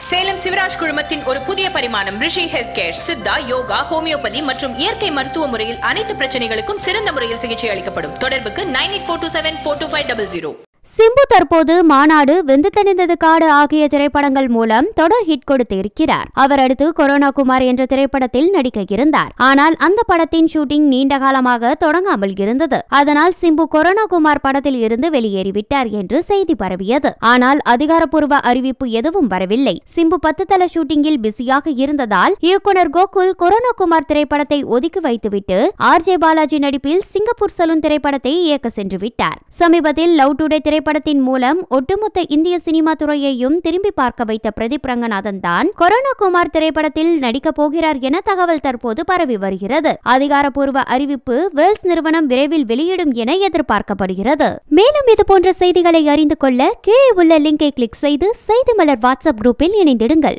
சேலம் சிவராஜ் குழுமத்தின் ஒரு புதிய பரிமாணம் Rishi health care siddha yoga homeopathy மற்றும் இயற்கை மருத்துவ முறையில் அனைத்து பிரச்சனைகளுக்கும் சிறந்த முறையில் சிகிச்சை அளிக்கப்படும் தொடர்புக்கு nine eight four two seven four two five double zero Simbu தற்போது மாநாடு வெந்து தணிந்தது காடு ஆகிய திரைப்படங்கள் மூலம் தொடர் ஹிட் கொடுத்து இருக்கிறார் அவர் அடுத்து கொரோனா குமார் என்ற திரைப்படத்தில் நடிக்க இருந்தார் ஆனால் அந்த படத்தின் ஷூட்டிங் நீண்ட காலமாக தொடங்காமல் இருந்தது அதனால் சிம்பு கொரோனா குமார் படத்தில் இருந்து வெளியேறிவிட்டார் என்று செய்தி பரவியது ஆனால் அதிகாரப்பூர்வ அறிவிப்பு எதுவும் வரவில்லை சிம்பு பத்து தல ஷூட்டிங்கில் பிஸியாக இருந்ததால் இயக்குனர் கோகுல் கொரோனா குமார் திரைப்படத்தை ஒதுக்கி வைத்துவிட்டு ஆர் ஜே பாலாஜி நடிப்பில் சிங்கப்பூர் சலூன் திரைப்படத்தை இயக்க சென்று விட்டார் சமீபத்தில் லவ் டுடே திரைப்படத்தின் மூலம் ஒட்டுமொத்த இந்திய சினிமா துறையையும் திரும்பி பார்க்க வைத்த பிரதீப் ரங்கநாதன் தான் கொரோனா குமார் திரைப்படத்தில் நடிக்கப் போகிறார் என தகவல் தற்போது பரவி வருகிறது அதிகாரப்பூர்வ அறிவிப்பு வேல்ஸ் நிறுவனம் விரைவில் வெளியிடும் என எதிர்பார்க்கப்படுகிறது மேலும் இது போன்ற செய்திகளை அறிந்து கொள்ள கீழே உள்ள லிங்கை கிளிக் செய்து செய்தி மலர் வாட்ஸ்அப் குரூப்பில் இணைந்திடுங்கள்